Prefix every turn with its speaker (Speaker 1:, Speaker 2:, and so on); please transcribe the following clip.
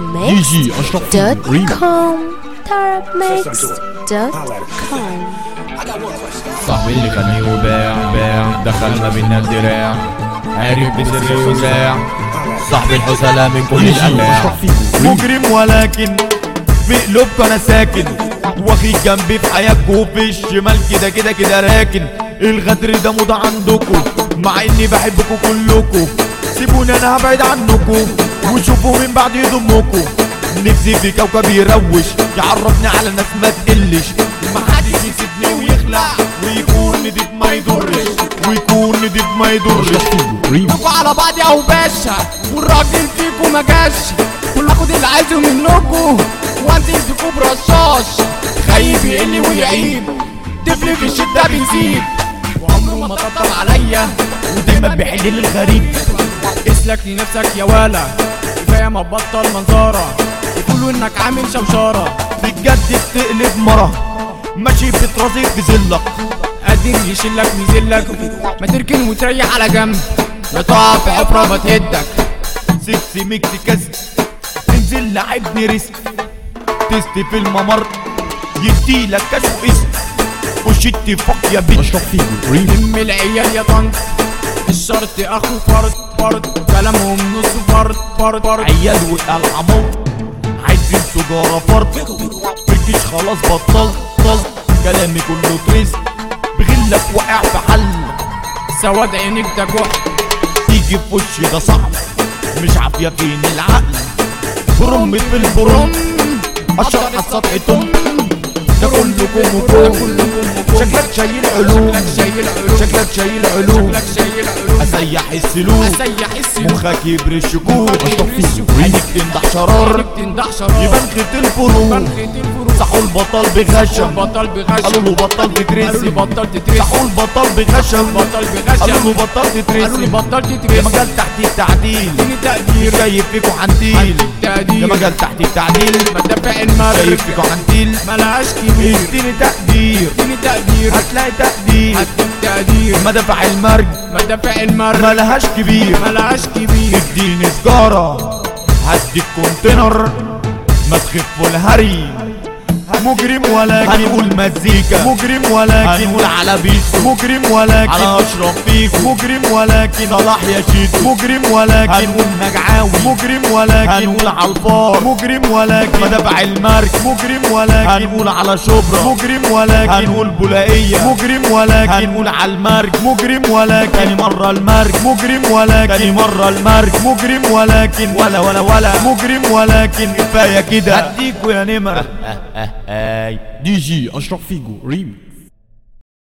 Speaker 1: جي اشرف
Speaker 2: دوت
Speaker 1: ريميكس
Speaker 2: كوم ترابميكس دوت كوم
Speaker 3: صاحبي اللي كان وباع باع دخل ما بينا الدراع عارف بسر وزاع صاحبي الحسلة من كل
Speaker 1: جي
Speaker 3: الأنواع
Speaker 1: اشرف فيجو
Speaker 4: مجرم ولكن في قلوبكم انا ساكن واخد جنبي في حياتكم وفي الشمال كده كده كده راكن الغدر ده موضة عندكم مع اني بحبكم كلكم سيبوني انا هبعد عنكم وشوفوا من بعد يضمكم نفسي في كوكب يروش يعرفني على ناس ما تقلش محدش يسيبني ويخلع ويكون نضيف ما يضرش ويكون نضيف ما يضرش
Speaker 1: اشرف فيجو ريميكس
Speaker 5: كلكوا على بعض يا وباشا والراجل فيكوا ما جاش كل اخد اللي عايزه منكوا وانزل فيكوا برشاش خايف يقل ويعيب طفل في الشدة بيسيب وعمره ما طبطب عليا
Speaker 4: ودايما بيحل للغريب
Speaker 5: اسلك لنفسك يا ولا كفايه ما تبطل منظره يقولوا انك عامل شوشره
Speaker 4: بجد بتقلب مرة ماشي بترازيك بذلك
Speaker 5: قادر يشيلك ويذلك ما تركن وتريح على جنب لا تقع في حفره ما تهدك
Speaker 4: سكسي ميكسي كاس تنزل لعبني ريسك تست في الممر يديلك كاس واسم وشتي فوق يا بيت
Speaker 1: اشرف فيجو ريميكس
Speaker 5: ام العيال يا طنط الشرط اخو فرد فرد كلامهم نص فرد فرد فرد
Speaker 4: عيال والعمار عايزين سجارة فرد فركش خلاص بطل طل كلامي كله تريس بغلك واقع في حل
Speaker 5: سواد عينك ده جحر
Speaker 4: تيجي في وشي ده صعب مش عافية فين العقل برم في البرم اشرح على السطح تم ده كلكم وكم شكلك شايل علوم
Speaker 5: شكلك شايل علوم
Speaker 4: شكلك شايل علوم
Speaker 5: شكلك شايل علوم
Speaker 4: اسيح السلوك
Speaker 5: اسيح السلوك
Speaker 4: مخك يبري الشكوك
Speaker 5: اشرب فيه.
Speaker 4: عينك تمدح شرار
Speaker 5: تندح شراب
Speaker 4: يبان خيط الفروق
Speaker 5: بنخيط الفروق
Speaker 4: صحوا البطل بغشم
Speaker 5: بطل
Speaker 4: قالوا
Speaker 5: بغشم
Speaker 4: له بطل
Speaker 5: قالوا لي
Speaker 4: تترسم
Speaker 5: بطل تترسم
Speaker 4: صحوا البطل بغشم
Speaker 5: بطل
Speaker 4: قالوا له
Speaker 5: بغشم
Speaker 4: بطل
Speaker 5: قالوا لي
Speaker 4: تترسم
Speaker 5: بطل
Speaker 4: يا
Speaker 5: تترسم
Speaker 4: مجال تحت التعديل
Speaker 5: اديني تقدير
Speaker 4: شايف فيكوا عنتيل يا
Speaker 5: تقدير
Speaker 4: مجال تحت التعديل
Speaker 5: بدفع
Speaker 4: شايف
Speaker 5: المرج
Speaker 4: فيكوا عنتيل
Speaker 5: ملهاش كبير
Speaker 4: اديني تقدير
Speaker 5: اديني تقدير
Speaker 4: هتلاقي تقدير
Speaker 5: هديك تقدير
Speaker 4: مدفع المرج
Speaker 5: بدفع المرج
Speaker 4: ملهاش كبير
Speaker 5: ملهاش كبير
Speaker 4: اديني سجارة هديك كونتينر ما تخفوا الهري مجرم ولكن هنقول مزيكا مجرم ولكن هنقول على بيس مجرم ولكن على اشرف فيك مجرم ولكن صلاح يا شيت مجرم ولكن هنقول نجعاوي مجرم ولكن هنقول على الفار مجرم ولكن مدافع المرج مجرم ولكن هنقول على شبرا مجرم ولكن هنقول بولائية مجرم ولكن هنقول على المرج مجرم ولكن تاني مرة المرج مجرم ولكن تاني مرة المرج مجرم ولكن ولا ولا ولا مجرم ولكن كفاية كده هديكوا يا نمر
Speaker 1: دي جي اشرف فيجو ريميكس